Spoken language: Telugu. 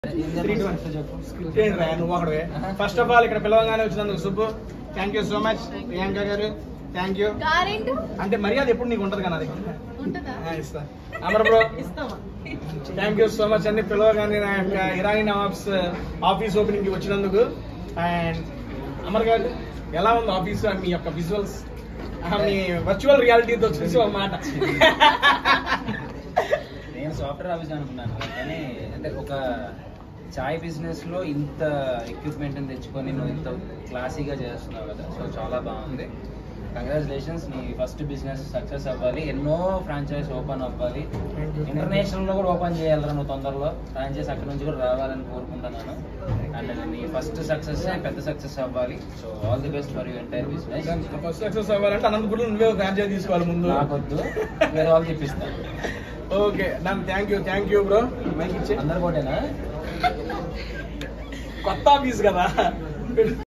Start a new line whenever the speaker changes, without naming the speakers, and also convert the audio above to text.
త్రీ టు వన్ ఏంట్రా నువ్వు ఒకడే ఫస్ట్ ఆఫ్ ఆల్ ఇక్కడ పిలవగానే వచ్చినందుకు Subbu thank you so much Priyanka garu thank you
కారేంటి
అంటే మర్యాద ఎప్పుడు నీకు ఉంటది కదా నా దగ్గర
ఉంటుందా
ఆ, ఇస్తా అమర్ బ్రో
ఇస్తామా
థ్యాంక్ యూ సో మచ్ అండి పిలవగానే నా యొక్క ఇరానీ నవాబ్స్ ఆఫీస్ ఓపెనింగ్ కి వచ్చినందుకు అండ్ అమర్ గారు ఎలా ఉంది ఆఫీస్ మీ యొక్క విజువల్స్ మీ వర్చువల్ రియాలిటీతో చూసి ఒక మాట
నేను సాఫ్ట్వేర్ ఆఫీస్ అనుకున్నాను కానీ అంటే ఒక చాయ్ బిజినెస్ లో ఇంత ఎక్విప్మెంట్ తెచ్చుకొని నువ్వు ఇంత క్లాసీగా చేస్తున్నావు కదా సో చాలా బాగుంది కంగ్రాచులేషన్స్ నీ ఫస్ట్ బిజినెస్ సక్సెస్ అవ్వాలి ఎన్నో ఫ్రాంచైజ్ ఓపెన్ అవ్వాలి
Thank you.
ఇంటర్నేషనల్ లో కూడా ఓపెన్ చేయాలరా నువ్వు తొందరలో ఫ్రాంచైజ్ అక్కడ నుంచి కూడా రావాలని కోరుకుంటున్నాను అండ్ నీ ఫస్ట్ సక్సెస్ పెద్ద సక్సెస్ అవ్వాలి so all the best for you entire business
first success అవ్వాలంటే అనంతపురం నువ్వే ఒక ఫ్రాంచైజ్ తీసుకోవాలి ముందు
నాకొద్దు వేరే వాళ్ళు తెప్పిస్తాను
okay done thank you thank you bro mic ఇచ్చే
అందరు కోటేనా
కొత్త ఆఫీస్ కదా